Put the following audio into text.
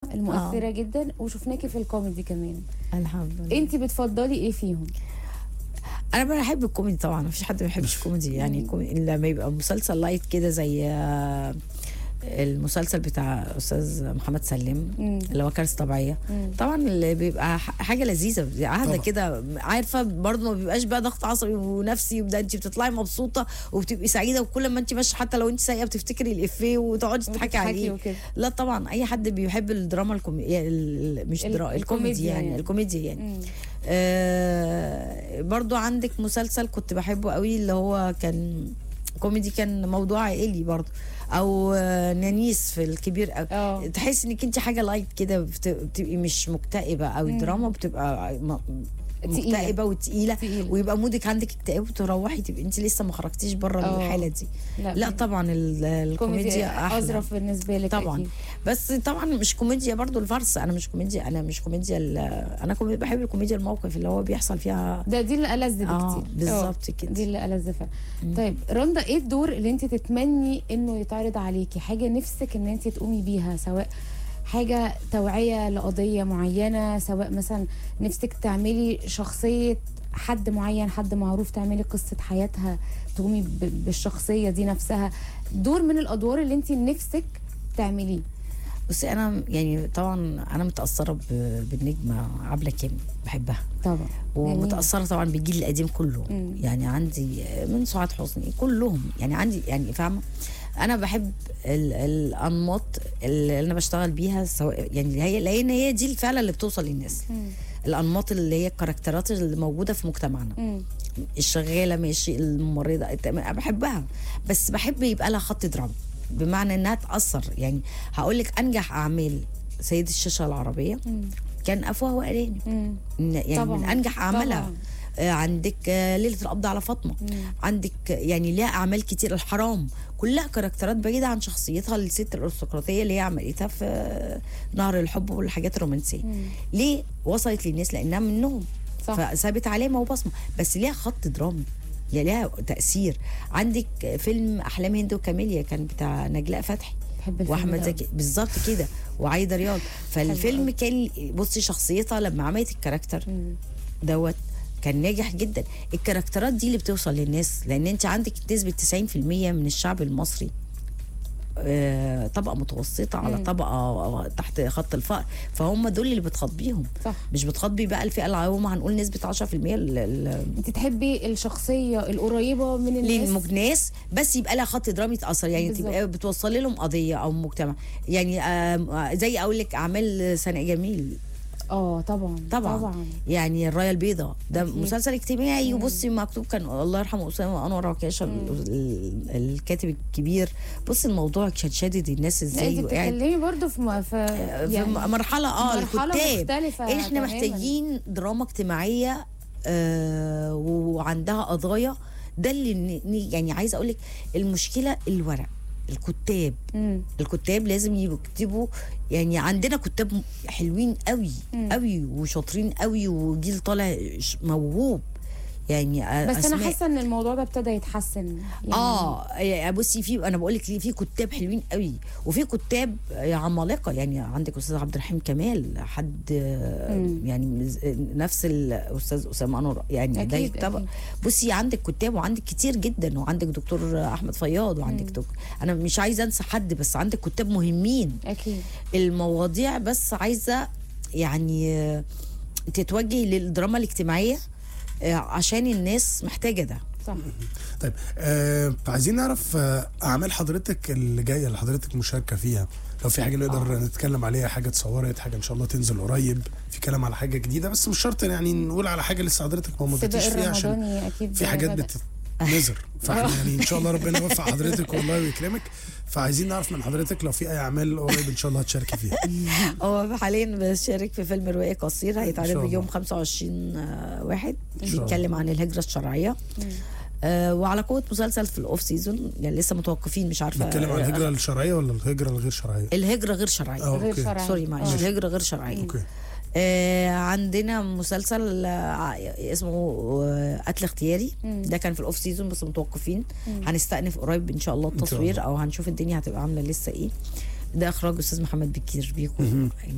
المؤثره جدا وشفناكي في الكوميدي كمان الحمد لله انت بتفضلي ايه فيهم انا بحب الكوميدي طبعا مفيش حد ما بيحبش الكوميدي يعني كومي- لما يبقى مسلسل لايت كده زي آه، المسلسل بتاع استاذ محمد سلم مم. اللي هو كارثه طبيعيه طبعا اللي بيبقى ح- حاجه لذيذه قاعده طبعا. كده عارفه برضه ما بيبقاش بقى ضغط عصبي ونفسي وده انت بتطلعي مبسوطه وبتبقي سعيده وكل ما انت ماشيه حتى لو انت سايقه بتفتكري الافيه وتقعدي تضحكي وتضحكي عليه وكده. لا طبعا اي حد بيحب الدراما الكومي... يعني ال- مش ال- درا... الكوميدي الكوميديا يعني, يعني. الكوميديا يعني مم. آه برضو عندك مسلسل كنت بحبه قوي اللي هو كان كوميدي كان موضوع عائلي برضو او آه نانيس في الكبير قوي اه. تحس انك انت حاجه لايت كده بت- بتبقي مش مكتئبه او الدراما بتبقى م- تقيلة. مكتئبه وتقيله تقيلة. ويبقى مودك عندك اكتئاب وتروحي تبقي انت لسه ما خرجتيش بره اه. الحاله دي لا, لا طبعا ال- الكوميديا احلى اظرف بالنسبه لك طبعا أكيد. بس طبعا مش كوميديا برضو الفرس انا مش كوميديا انا مش كوميديا ال- انا كوميديا بحب الكوميديا الموقف اللي هو بيحصل فيها ده دي اللي ألذ اه بكتير بالظبط اه، كده دي اللي ألذ فعلا طيب رندا ايه الدور اللي انت تتمني انه يتعرض عليكي حاجه نفسك ان انت تقومي بيها سواء حاجه توعيه لقضيه معينه سواء مثلا نفسك تعملي شخصيه حد معين حد معروف تعملي قصه حياتها تقومي ب- بالشخصيه دي نفسها دور من الادوار اللي انت نفسك تعمليه بصي انا يعني طبعا انا متاثره ب- بالنجمه عبله كامل بحبها طبعا ومتاثره طبعا بالجيل القديم كله مم. يعني عندي من سعاد حسني كلهم يعني عندي يعني فاهمه انا بحب ال- الانماط اللي انا بشتغل بيها سواء يعني هي لان هي دي فعلا اللي بتوصل للناس مم. الانماط اللي هي الكاركترات اللي موجوده في مجتمعنا مم. الشغاله ماشي الممرضه أنا بحبها بس بحب يبقى لها خط دراما بمعنى انها تاثر يعني هقول لك انجح اعمال سيد الشاشه العربيه مم. كان افواه وارانب مم. إن- يعني طبعاً. من انجح اعمالها طبعاً. آه، عندك آه، ليله القبض على فاطمه عندك آه، يعني ليها اعمال كتير الحرام كلها كاركترات بعيده عن شخصيتها الست الارستقراطيه اللي هي عملتها في آه، نهر الحب والحاجات الرومانسيه ليه وصلت للناس لانها منهم صح. فسابت علامه وبصمه بس ليها خط درامي يعني ليها تاثير عندك فيلم احلام هند وكاميليا كان بتاع نجلاء فتحي بحب الفيلم واحمد ده زكي بالظبط كده وعايده رياض فالفيلم كان بصي شخصيتها لما عملت الكاركتر مم. دوت كان ناجح جدا الكاركترات دي اللي بتوصل للناس لان انت عندك نسبه 90% من الشعب المصري آه، طبقه متوسطه على طبقه تحت خط الفقر فهم دول اللي بتخاطبيهم صح مش بتخاطبي بقى الفئه العامه هنقول نسبه 10% ال- ال- انت تحبي الشخصيه القريبه من الناس للناس بس يبقى لها خط درامي يتاثر يعني بالظبط. تبقى بتوصلي لهم قضيه او مجتمع يعني آه، زي اقول لك اعمال سناء جميل اه طبعا طبعا, طبعا يعني الرايه البيضاء ده أكيد. مسلسل اجتماعي وبصي مكتوب كان الله يرحمه اسامه انور عكاشه ال- ال- الكاتب الكبير بصي الموضوع كان شادد الناس لا ازاي انت وقاعد بتتكلمي برضو في, م... في في يعني مرحله اه مرحلة الكتاب مختلفة احنا تماماً. محتاجين دراما اجتماعيه آه وعندها قضايا ده اللي ن- ن- يعني عايزه اقول لك المشكله الورق الكتاب مم. الكتاب لازم يكتبوا يعني عندنا كتاب حلوين قوي قوي وشاطرين قوي وجيل طالع ش- موهوب يعني بس انا أسماء- حاسه ان الموضوع ده ابتدى يتحسن يعني اه يعني بصي في انا بقول لك في كتاب حلوين قوي وفي كتاب عمالقه يعني عندك استاذ عبد الرحيم كمال حد مم. يعني مز- نفس الاستاذ اسامه انور يعني ده أكيد، يكتب أكيد. بصي عندك كتاب وعندك كتير جدا وعندك دكتور احمد فياض وعندك دكتور انا مش عايزه انسى حد بس عندك كتاب مهمين اكيد المواضيع بس عايزه يعني آه، تتوجهي للدراما الاجتماعيه آه، عشان الناس محتاجه ده صح طيب آه عايزين نعرف آه اعمال حضرتك اللي جايه اللي حضرتك مشاركه فيها لو في حاجه نقدر آه. نتكلم عليها حاجه اتصورت حاجه ان شاء الله تنزل قريب في كلام على حاجه جديده بس مش شرط يعني نقول على حاجه لسه حضرتك ما مضيتيش السباق فيها عشان الرمضاني اكيد في حاجات بدأ. بتنزل فاحنا يعني ان شاء الله ربنا يوفق حضرتك والله ويكرمك فعايزين نعرف من حضرتك لو في اي اعمال قريب ان شاء الله هتشاركي فيها هو حاليا بشارك في فيلم روائي قصير إن هيتعرض شاء يوم الله. 25 آه، واحد شاء الله. بيتكلم عن الهجره الشرعيه آه وعلى قوه مسلسل في الاوف سيزون يعني لسه متوقفين مش عارفه نتكلم عن آه، الهجره الشرعيه ولا الهجره الغير شرعيه؟ الهجره غير شرعيه اه غير اوكي شرعي. سوري معلش آه. الهجره غير شرعيه اوكي آه عندنا مسلسل آه اسمه آه قتل اختياري ده كان في الاوف سيزون بس متوقفين هنستأنف قريب ان شاء الله إن شاء التصوير الله. او هنشوف الدنيا هتبقى عامله لسه ايه ده اخراج استاذ محمد بكير بيكو